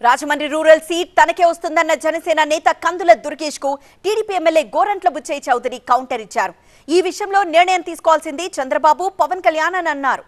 Rajahmundry rural seat తనకే వస్తుందన్న జనసేన నేత కందుల దుర్గేష్ కు TDP MLA Gorantla Butchaiah Chowdary counter ఇచ్చారు ఈ విషయంలో నిర్ణయం తీసుకోవాల్సింది చంద్రబాబు పవన్ కళ్యాణ్ అని అన్నారు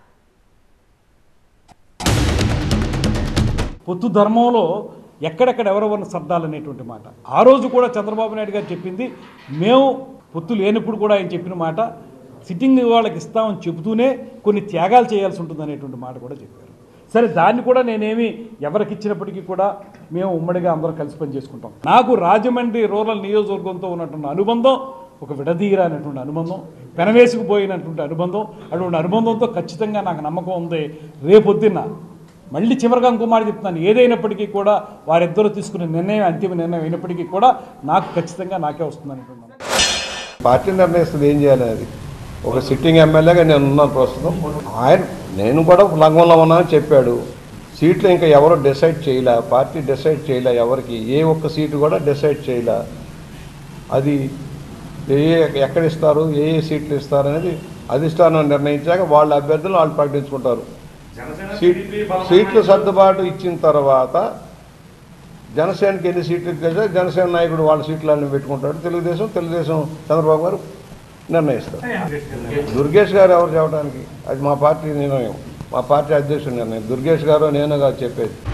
పొత్తు ధర్మంలో ఎక్కడెక్కడ ఎవరెవరిని సర్దాలనేటువంటి మాట ఆ రోజు కూడా చంద్రబాబు నాయుడు గారు చెప్పింది మేము పొత్తు లేనప్పుడు కూడా ఆయన చెప్పిన మాట సిట్టింగ్ వాళ్ళకి ఇస్తామని చెబుతూనే కొన్ని త్యాగాలు చేయాల్సి ఉంటుంది అనేటువంటి మాట కూడా చెప్పారు సరే దాన్ని కూడా నేనేమి ఎవరికి ఇచ్చినప్పటికీ కూడా మేము ఉమ్మడిగా అందరం కలిసి పని చేసుకుంటాం నాకు రాజమండ్రి రూరల్ నియోజకవర్గంతో ఉన్నటువంటి అనుబంధం ఒక విడదీయరానటువంటి అనుబంధం పెనవేసుకుపోయినటువంటి అనుబంధం అటువంటి అనుబంధంతో ఖచ్చితంగా నాకు నమ్మకం ఉంది రేపొద్దున్న మళ్ళీ చివరిగా ఇంకో మాట చెప్తున్నాను ఏదైనప్పటికీ కూడా వారిద్దరూ తీసుకునే నిర్ణయం అంతిమ నిర్ణయం అయినప్పటికీ కూడా నాకు ఖచ్చితంగా నాకే వస్తుంది అనుకుంటున్నాను పార్టీ నిర్ణయిస్తుంది ఏం చేయాలనేది ఒక సిట్టింగ్ ఎమ్మెల్యేగా నేను ఉన్నాను ప్రస్తుతం ఆయన నేను కూడా లంఘంలో ఉన్నానని చెప్పాడు సీట్లు ఇంకా ఎవరు డిసైడ్ చేయలే పార్టీ డిసైడ్ చేయలే ఎవరికి ఏ ఒక్క సీటు కూడా డిసైడ్ చేయలే అది ఏ ఏ- ఎక్కడ ఇస్తారు ఏ ఏ సీట్లు ఇస్తారు అనేది అధిష్టానం నిర్ణయించాక వాళ్ళ అభ్యర్థులు వాళ్ళు ప్రకటించుకుంటారు సీట్ సీట్లు సర్దుబాటు ఇచ్చిన తర్వాత జనసేనకి ఎన్ని సీట్లు ఇస్తే జనసేన నాయకుడు వాళ్ళ సీట్లన్నీ పెట్టుకుంటాడు తెలుగుదేశం తెలుగుదేశం చంద్రబాబు గారు నిర్ణయిస్తారు దుర్గేష్ గారు ఎవరు చెప్పడానికి అది మా పార్టీ నిర్ణయం మా పార్టీ అధ్యక్షుడు నిర్ణయం దుర్గేష్ గారు నేను కాదు చెప్పేది